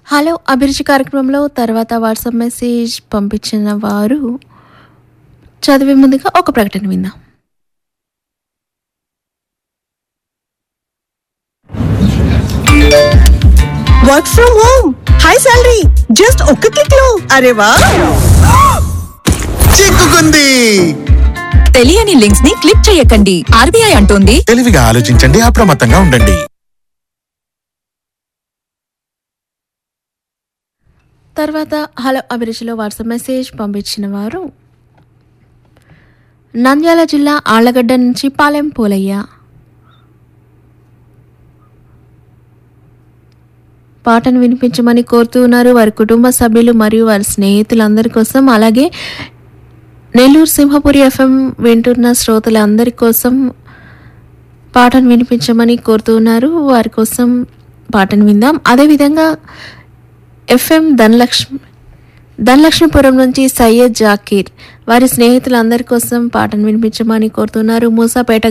hello అభిరుచి కార్యక్రమంలో తర్వాత వాట్సాప్ మెసేజ్ పంపించిన వారు చదివే ముందుగా ఒక ప్రకటన విందాం work from home high salary just ఒక్క క్లిక్ లో అరే వా చిక్కుకుంది తెలియని లింక్స్ ని క్లిక్ చేయకండి ఆర్బీఐ అంటోంది తెలివిగా ఆలోచించండి అప్రమత్తంగా ఉండండి తర్వాత హలో అభిరుచిలో వాట్సాప్ మెసేజ్ పంపించిన వారు నంద్యాల జిల్లా ఆళ్లగడ్డ నుంచి పాలెం పోలయ్య పాటను వినిపించమని కోరుతూ ఉన్నారు వారి కుటుంబ సభ్యులు మరియు వారి స్నేహితులందరి కోసం అలాగే నెల్లూరు సింహపురి ఎఫ్ఎం వింటున్న శ్రోతలందరి కోసం పాటను వినిపించమని కోరుతూ ఉన్నారు వారి కోసం పాటను విందాం అదేవిధంగా ఎఫ్ఎం ధనలక్ష్మి ధనలక్ష్మీపురం నుంచి సయ్యద్ జాకీర్ వారి స్నేహితులందరి కోసం పాటను వినిపించమని కోరుతున్నారు మూసాపేట